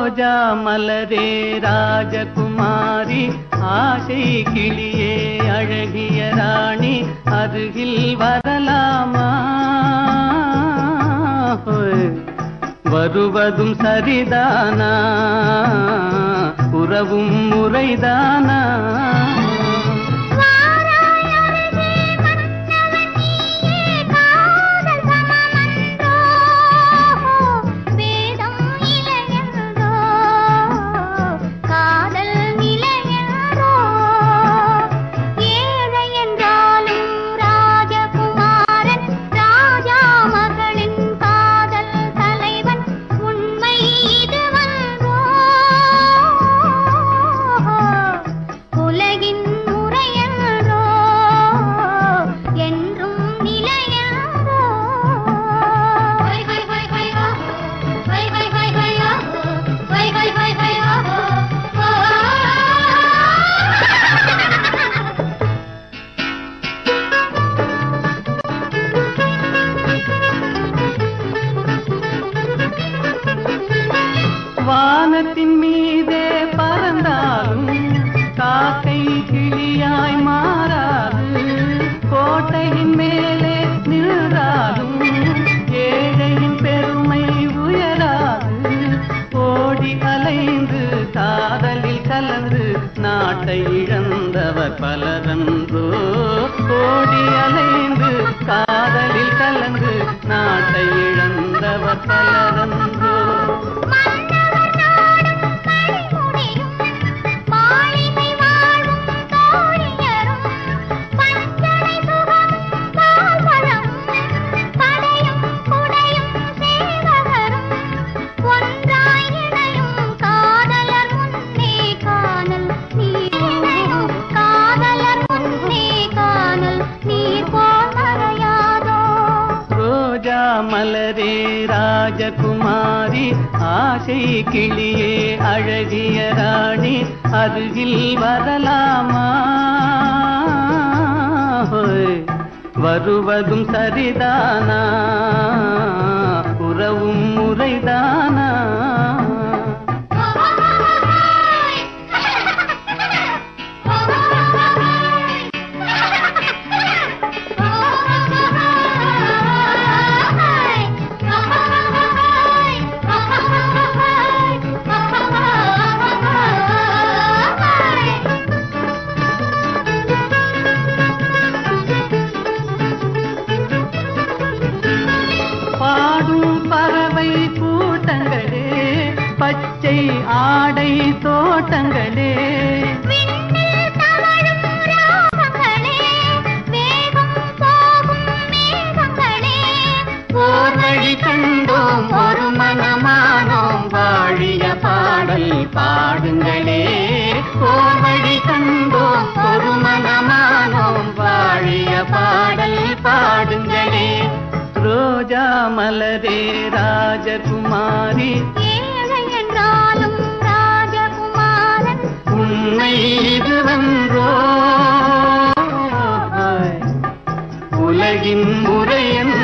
ரோஜா மலரே ராஜகுமாரி ஆசை கிளியே அழகிய ராணி அருகில் வரலாமா ஹோய். வருவதும் சரிதானா உறவும் முறைதானா வாராய் அருகே மன்னவன் நீயே காதல் சமமன்றோ வேதம் இளையன்றோ காதல் நிலையன்றோ ஏழை என்றாலும் ராஜகுமாரன் ராஜா மகளின் காதல் தலைவன் உண்மை இதுவன்றோ உலகின் முறையன்றோ என்றும் நிலையன்றோ ஹை ஹை ஹை ஹை ஆ ஹை ஹை ஹை ஹை ஆ ஹை ஹை ஹை ஹை ஆ வானத்தின் மீதே பறந்தாலும் காக்கை கிளியாய் மாறாது கோட்டையின் மேலே நின்றாலும் ஏழையின் பெருமை உயராது ஓடி அலைந்து காதலில் கலந்து நாட்டை இழந்தவர் பலரன்றோ ஓடி அலைந்து காதலில் கலந்து நாட்டை இழந்தவர் பலரன்றோ மன்னவர் நாடும் மணிமுடியும் மாளிகை வாழும் தோழியரும் பஞ்சனை சுகமும் பால்வளமும் படையும் குடையும் சேவகரும் ஒன்றாய் இணையும் காதலர் முன்னே காணல் நீர் காதலர் முன்னே காணல் நீர் போல் மறையாதோ ரோஜா மலரே ராஜகுமாரி ஆசை கிளியே அழகிய ராணி அருகில் வரலாமா ஹோய். வருவதும் சரிதானா உறவும் முறைதானா பாடும் பறவை கூட்டங்களே பச்சை ஆடை தோட்டங்களே விண்ணில் தவழும் ராகங்களே வேகம் போகும் மேகங்களே ஓர் வழி கண்டோம் ஒரு மனமானோம் வாழிய பாடல் பாடுங்களே ஓர் வழி கண்டோம் ஒரு மனமானோம் வாழிய பாடல் பாடுங்களே ரோஜா மலரே ராஜகுமாரி ஏழை என்றாலும் ராஜகுமாரன் உண்மை இதுவன்றோ உலகின் முறையன்